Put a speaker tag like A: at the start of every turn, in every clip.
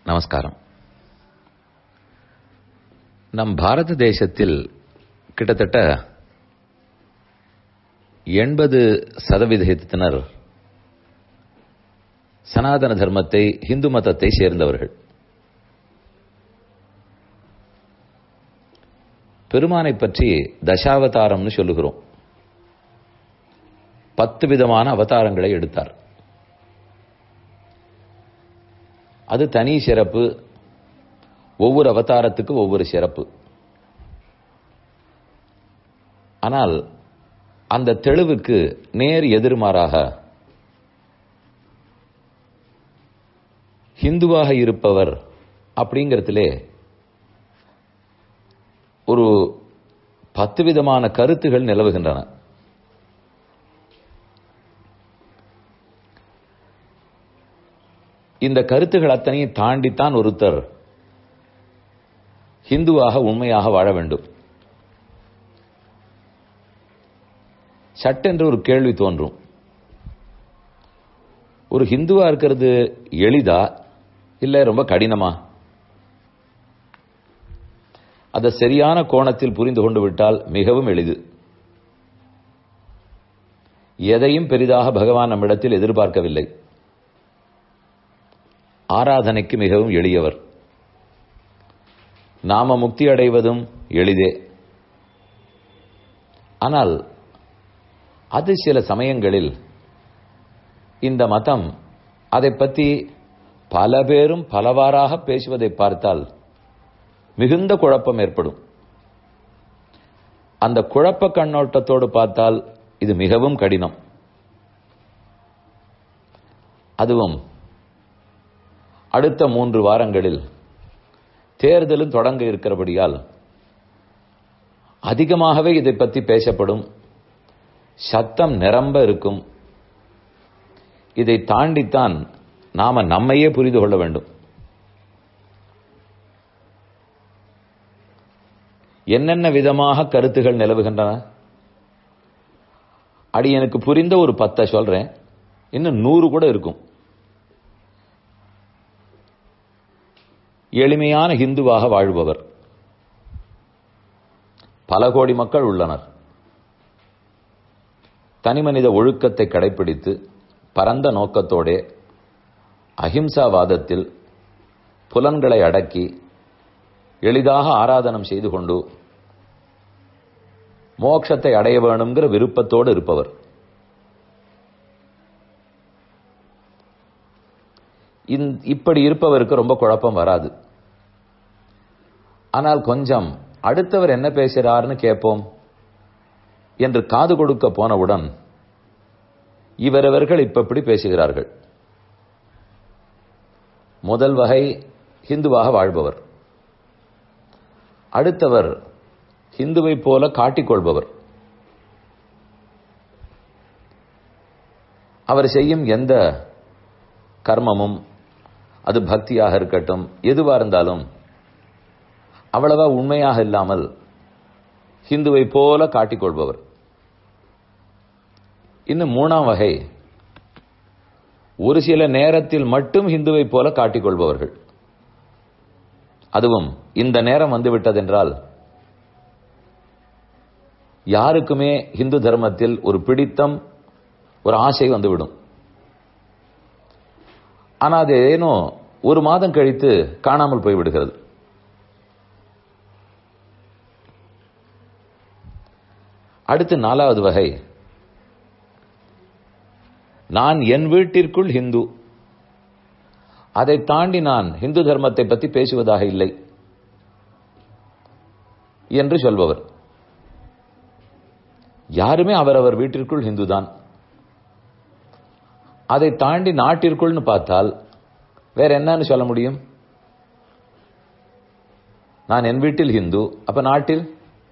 A: நமஸ்காரம் நம் பாரத தேசத்தில் கிட்டத்தட்ட எண்பது சதவிகிதத்தினர் சனாதன தர்மத்தை இந்து மதத்தை சேர்ந்தவர்கள் பெருமானை பற்றி தசாவதாரம்னு சொல்லுகிறோம் பத்து விதமான அவதாரங்களை எடுத்தார் அது தனி சிறப்பு ஒவ்வொரு அவதாரத்துக்கு ஒவ்வொரு சிறப்பு ஆனால் அந்த தெளிவுக்கு நேர் எதிர்மாறாக ஹிந்துவாக இருப்பவர் அப்படிங்கிறதுலே ஒரு பத்து விதமான கருத்துகள் நிலவுகின்றன இந்த கருத்துகள் அத்தனையும் தாண்டித்தான் ஒருத்தர் ஹிந்துவாக உண்மையாக வாழ வேண்டும் சட்டென்று ஒரு கேள்வி தோன்றும் ஒரு ஹிந்துவா இருக்கிறது எளிதா இல்ல ரொம்ப கடினமா அதை சரியான கோணத்தில் புரிந்து கொண்டு விட்டால் மிகவும் எளிது எதையும் பெரிதாக பகவான் நம்மிடத்தில் எதிர்பார்க்கவில்லை ஆராதனைக்கு மிகவும் எளியவர் நாம முக்தி அடைவதும் எளிதே ஆனால் அது சில சமயங்களில் இந்த மதம் அதை பற்றி பல பேரும் பலவாறாக பேசுவதை பார்த்தால் மிகுந்த குழப்பம் ஏற்படும் அந்த குழப்ப கண்ணோட்டத்தோடு பார்த்தால் இது மிகவும் கடினம் அதுவும் அடுத்த மூன்று வாரங்களில் தேர்தலும் தொடங்க இருக்கிறபடியால் அதிகமாகவே இதை பற்றி பேசப்படும் சத்தம் நிரம்ப இருக்கும் இதை தாண்டித்தான் நாம நம்மையே புரிந்து கொள்ள வேண்டும் என்னென்ன விதமாக கருத்துகள் நிலவுகின்றன அடி எனக்கு புரிந்த ஒரு பத்தை சொல்றேன் இன்னும் நூறு கூட இருக்கும் எளிமையான ஹிந்துவாக வாழ்பவர் பல கோடி மக்கள் உள்ளனர் தனிமனித ஒழுக்கத்தை கடைபிடித்து பரந்த நோக்கத்தோடே அஹிம்சாவாதத்தில் புலன்களை அடக்கி எளிதாக ஆராதனம் செய்து கொண்டு மோட்சத்தை அடைய வேணுங்கிற விருப்பத்தோடு இருப்பவர் இப்படி இருப்பவருக்கு ரொம்ப குழப்பம் வராது ஆனால் கொஞ்சம் அடுத்தவர் என்ன பேசுகிறார்னு கேட்போம் என்று காது கொடுக்க போனவுடன் இவரவர்கள் இப்ப இப்படி பேசுகிறார்கள் முதல் வகை ஹிந்துவாக வாழ்பவர் அடுத்தவர் ஹிந்துவை போல காட்டிக்கொள்பவர் அவர் செய்யும் எந்த கர்மமும் அது பக்தியாக இருக்கட்டும் எதுவா இருந்தாலும் அவ்வளவா உண்மையாக இல்லாமல் ஹிந்துவை போல காட்டிக்கொள்பவர் இன்னும் மூணாம் வகை ஒரு சில நேரத்தில் மட்டும் ஹிந்துவை போல காட்டிக்கொள்பவர்கள் அதுவும் இந்த நேரம் வந்துவிட்டதென்றால் யாருக்குமே ஹிந்து தர்மத்தில் ஒரு பிடித்தம் ஒரு ஆசை வந்துவிடும் ஆனா அது ஏனோ ஒரு மாதம் கழித்து காணாமல் போய்விடுகிறது அடுத்து நாலாவது வகை நான் என் வீட்டிற்குள் ஹிந்து அதை தாண்டி நான் ஹிந்து தர்மத்தை பற்றி பேசுவதாக இல்லை என்று சொல்பவர் யாருமே அவரவர் வீட்டிற்குள் ஹிந்து தான் அதை தாண்டி நாட்டிற்குள்னு பார்த்தால் வேற என்னன்னு சொல்ல முடியும் நான் என் வீட்டில் ஹிந்து அப்ப நாட்டில்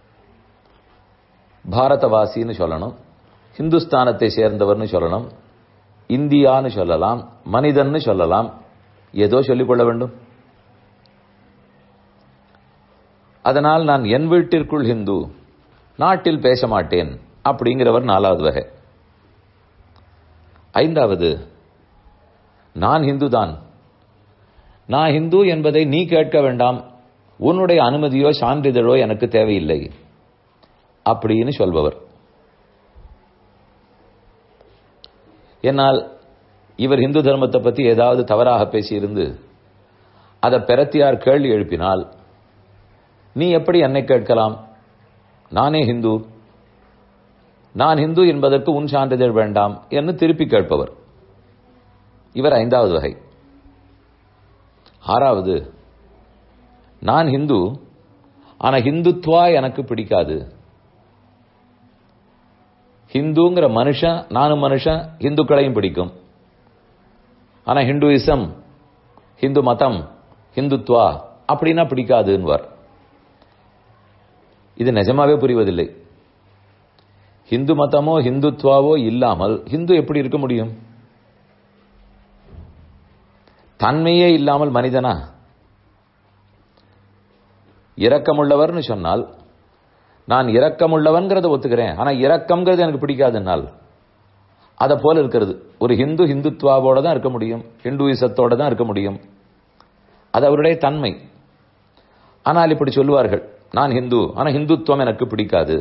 A: பாரதவாசின்னு சொல்லணும் ஹிந்துஸ்தானத்தை சேர்ந்தவர்னு சொல்லணும் இந்தியான்னு சொல்லலாம் மனிதன்னு சொல்லலாம் ஏதோ சொல்லிக்கொள்ள வேண்டும் அதனால் நான் என் வீட்டிற்குள் ஹிந்து நாட்டில் பேச மாட்டேன் அப்படிங்கிறவர் நாலாவது வகை ஐந்தாவது நான் ஹிந்து தான் நான் ஹிந்து என்பதை நீ கேட்க வேண்டாம் உன்னுடைய அனுமதியோ சான்றிதழோ எனக்கு தேவையில்லை அப்படின்னு சொல்பவர் என்னால் இவர் இந்து தர்மத்தை பற்றி ஏதாவது தவறாக பேசியிருந்து அதை பெறத்தியார் கேள்வி எழுப்பினால் நீ எப்படி என்னை கேட்கலாம் நானே ஹிந்து நான் ஹிந்து என்பதற்கு உன் சான்றிதழ் வேண்டாம் என்று திருப்பி கேட்பவர் இவர் ஐந்தாவது வகை ஆறாவது நான் ஹிந்து ஆனா ஹிந்துத்வா எனக்கு பிடிக்காது ஹிந்துங்கிற மனுஷன் நானும் மனுஷன் ஹிந்துக்களையும் பிடிக்கும் ஆனா ஹிந்துயிசம் ஹிந்து மதம் ஹிந்துத்வா அப்படின்னா பிடிக்காதுன்னுவார் இது நிஜமாவே புரிவதில்லை ஹிந்து மதமோ ஹிந்துத்வாவோ இல்லாமல் ஹிந்து எப்படி இருக்க முடியும் தன்மையே இல்லாமல் மனிதனா இரக்கமுள்ளவர்னு சொன்னால் நான் இரக்கமுள்ளவன்கிறத ஒத்துக்கிறேன் ஆனா இரக்கம்ங்கிறது எனக்கு பிடிக்காதுன்னால் அதை போல இருக்கிறது ஒரு ஹிந்து ஹிந்துத்வாவோட தான் இருக்க முடியும் ஹிந்துயிசத்தோட தான் இருக்க முடியும் அது அவருடைய தன்மை ஆனால் இப்படி சொல்லுவார்கள் நான் ஹிந்து ஆனா ஹிந்துத்துவம் எனக்கு பிடிக்காது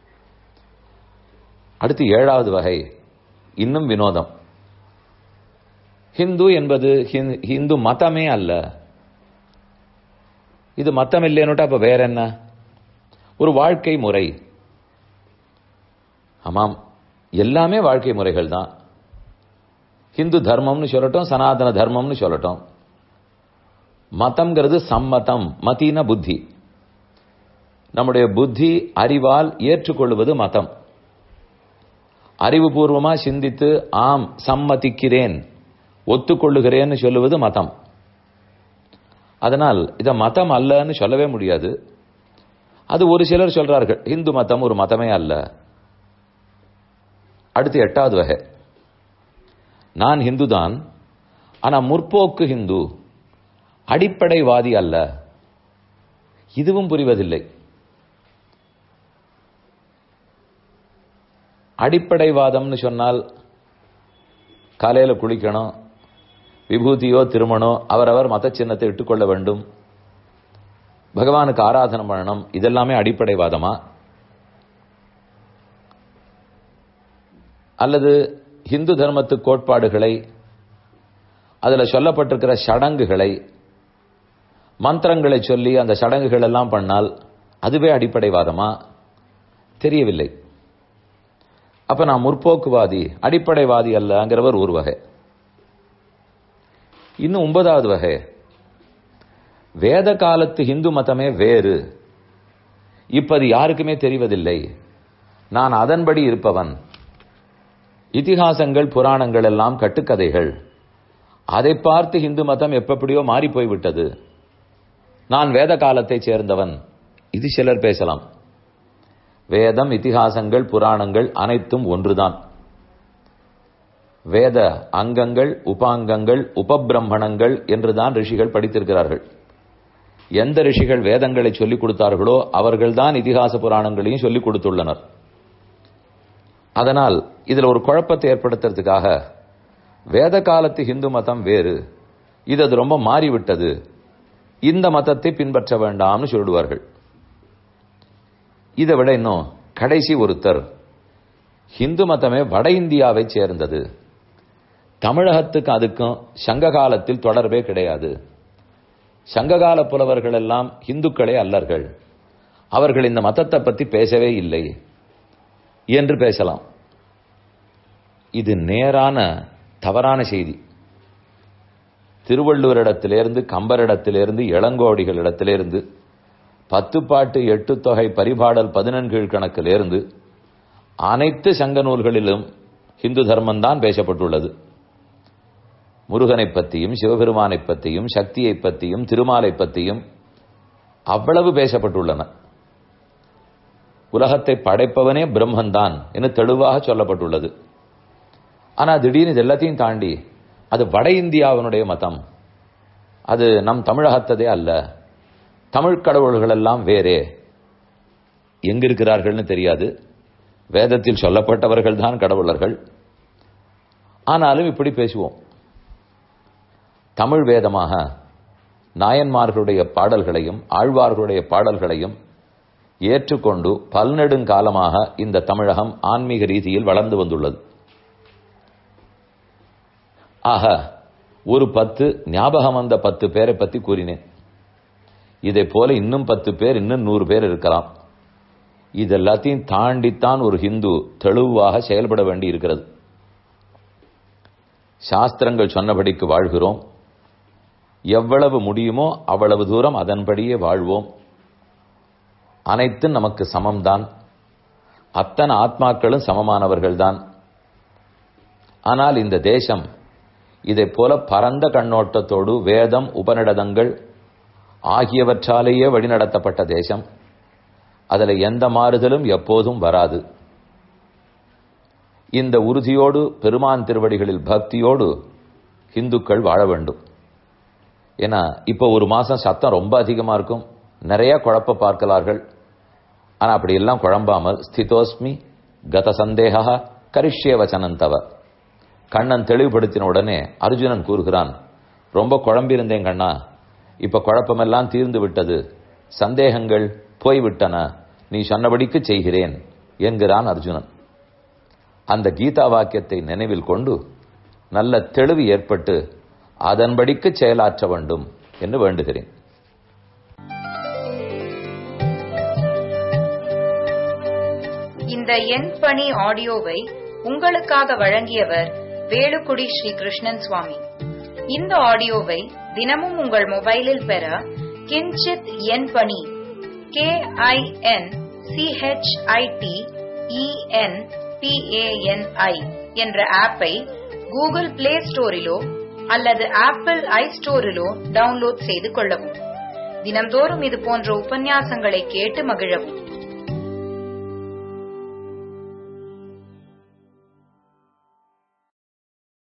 A: அடுத்து ஏழாவது வகை இன்னும் வினோதம் ஹிந்து என்பது ஹிந்து மதமே அல்ல இது மத்தம் இல்லைன்னுட்டு அப்ப வேற என்ன ஒரு வாழ்க்கை முறை ஆமாம் எல்லாமே வாழ்க்கை முறைகள் தான் ஹிந்து தர்மம்னு சொல்லட்டும் சனாதன தர்மம்னு சொல்லட்டும் மதம்ங்கிறது சம்மதம் மதீன புத்தி நம்முடைய புத்தி அறிவால் ஏற்றுக்கொள்வது மதம் அறிவுபூர்வமா சிந்தித்து ஆம் சம்மதிக்கிறேன் ஒத்துக்கொள்ளுகிறேன்னு சொல்லுவது மதம் அதனால் இதை மதம் அல்லன்னு சொல்லவே முடியாது அது ஒரு சிலர் சொல்றார்கள் இந்து மதம் ஒரு மதமே அல்ல அடுத்து எட்டாவது வகை நான் ஹிந்து தான் ஆனா முற்போக்கு ஹிந்து அடிப்படைவாதி அல்ல இதுவும் புரிவதில்லை அடிப்படைவாதம்னு சொன்னால் காலையில குளிக்கணும் விபூதியோ திருமணோ அவரவர் மத சின்னத்தை இட்டுக்கொள்ள வேண்டும் பகவானுக்கு ஆராதனை பண்ணணும் இதெல்லாமே அடிப்படைவாதமா அல்லது ஹிந்து தர்மத்து கோட்பாடுகளை அதில் சொல்லப்பட்டிருக்கிற சடங்குகளை மந்திரங்களை சொல்லி அந்த சடங்குகள் எல்லாம் பண்ணால் அதுவே அடிப்படைவாதமா தெரியவில்லை அப்ப நான் முற்போக்குவாதி அடிப்படைவாதி அல்லங்கிறவர் ஒரு வகை இன்னும் ஒன்பதாவது வகை வேத காலத்து இந்து மதமே வேறு இப்ப அது யாருக்குமே தெரிவதில்லை நான் அதன்படி இருப்பவன் இதிகாசங்கள் புராணங்கள் எல்லாம் கட்டுக்கதைகள் அதை பார்த்து இந்து மதம் எப்படியோ மாறி போய்விட்டது நான் வேத காலத்தைச் சேர்ந்தவன் இது சிலர் பேசலாம் வேதம் இதிகாசங்கள் புராணங்கள் அனைத்தும் ஒன்றுதான் வேத அங்கங்கள் உபாங்கங்கள் உபபிரம்மணங்கள் என்றுதான் ரிஷிகள் படித்திருக்கிறார்கள் எந்த ரிஷிகள் வேதங்களை சொல்லிக் கொடுத்தார்களோ அவர்கள்தான் இதிகாச புராணங்களையும் சொல்லிக் கொடுத்துள்ளனர் அதனால் இதுல ஒரு குழப்பத்தை ஏற்படுத்துறதுக்காக வேத காலத்து இந்து மதம் வேறு இது அது ரொம்ப மாறிவிட்டது இந்த மதத்தை பின்பற்ற வேண்டாம்னு சொல்லிடுவார்கள் இதை விட இன்னும் கடைசி ஒருத்தர் ஹிந்து மதமே வட இந்தியாவை சேர்ந்தது தமிழகத்துக்கு அதுக்கும் சங்க காலத்தில் தொடர்பே கிடையாது சங்ககால புலவர்கள் எல்லாம் இந்துக்களே அல்லர்கள் அவர்கள் இந்த மதத்தை பத்தி பேசவே இல்லை என்று பேசலாம் இது நேரான தவறான செய்தி திருவள்ளுவரிடத்திலிருந்து கம்பரிடத்திலிருந்து இளங்கோடிகளிடத்திலிருந்து பத்து பாட்டு எட்டு தொகை பரிபாடல் பதினெண்கீழ் கணக்கிலிருந்து அனைத்து சங்க நூல்களிலும் இந்து தர்மம்தான் பேசப்பட்டுள்ளது முருகனை பற்றியும் சிவபெருமானை பற்றியும் சக்தியை பற்றியும் திருமாலை பற்றியும் அவ்வளவு பேசப்பட்டுள்ளன உலகத்தை படைப்பவனே பிரம்மன்தான் என தெளிவாக சொல்லப்பட்டுள்ளது ஆனா திடீர்னு இது எல்லாத்தையும் தாண்டி அது வட இந்தியாவினுடைய மதம் அது நம் தமிழகத்ததே அல்ல தமிழ் கடவுள்கள் எல்லாம் வேறே எங்க இருக்கிறார்கள்னு தெரியாது வேதத்தில் சொல்லப்பட்டவர்கள் தான் கடவுளர்கள் ஆனாலும் இப்படி பேசுவோம் தமிழ் வேதமாக நாயன்மார்களுடைய பாடல்களையும் ஆழ்வார்களுடைய பாடல்களையும் ஏற்றுக்கொண்டு பல்நெடுங்காலமாக இந்த தமிழகம் ஆன்மீக ரீதியில் வளர்ந்து வந்துள்ளது ஆக ஒரு பத்து ஞாபகம் வந்த பத்து பேரை பத்தி கூறினேன் இதை போல இன்னும் பத்து பேர் இன்னும் நூறு பேர் இருக்கலாம் இதெல்லாத்தையும் தாண்டித்தான் ஒரு ஹிந்து தெளிவாக செயல்பட வேண்டி இருக்கிறது சாஸ்திரங்கள் சொன்னபடிக்கு வாழ்கிறோம் எவ்வளவு முடியுமோ அவ்வளவு தூரம் அதன்படியே வாழ்வோம் அனைத்தும் நமக்கு சமம்தான் அத்தனை ஆத்மாக்களும் சமமானவர்கள்தான் ஆனால் இந்த தேசம் இதை போல பரந்த கண்ணோட்டத்தோடு வேதம் உபநிடதங்கள் ஆகியவற்றாலேயே வழிநடத்தப்பட்ட தேசம் அதில் எந்த மாறுதலும் எப்போதும் வராது இந்த உறுதியோடு பெருமான் திருவடிகளில் பக்தியோடு இந்துக்கள் வாழ வேண்டும் ஏன்னா இப்போ ஒரு மாசம் சத்தம் ரொம்ப அதிகமா இருக்கும் நிறைய குழப்ப பார்க்கலார்கள் ஆனா அப்படி எல்லாம் குழம்பாமல் ஸ்திதோஸ்மி கத சந்தேகா கரிஷ்ய வச்சனந்தவ கண்ணன் தெளிவுபடுத்தின உடனே அர்ஜுனன் கூறுகிறான் ரொம்ப குழம்பியிருந்தேன் கண்ணா இப்ப குழப்பமெல்லாம் தீர்ந்து விட்டது சந்தேகங்கள் போய்விட்டன நீ சொன்னபடிக்கு செய்கிறேன் என்கிறான் அர்ஜுனன் அந்த கீதா வாக்கியத்தை நினைவில் கொண்டு நல்ல தெளிவு ஏற்பட்டு அதன்படிக்கு செயலாற்ற வேண்டும் என்று வேண்டுகிறேன்
B: இந்த எண் பணி ஆடியோவை உங்களுக்காக வழங்கியவர் வேலுக்குடி ஸ்ரீ கிருஷ்ணன் சுவாமி இந்த ஆடியோவை தினமும் உங்கள் மொபைலில் பெற கிஞ்சித் எண் பணி கே ஐ என் சிஹெச்ஐடி இஎன் பிஏஎன்ஐ என்ற ஆப்பை கூகுள் பிளே ஸ்டோரிலோ அல்லது ஆப்பிள் ஐ ஸ்டோரிலோ டவுன்லோட் செய்து கொள்ளவும் தினம்தோறும் இது போன்ற உபன்யாசங்களை கேட்டு மகிழவும்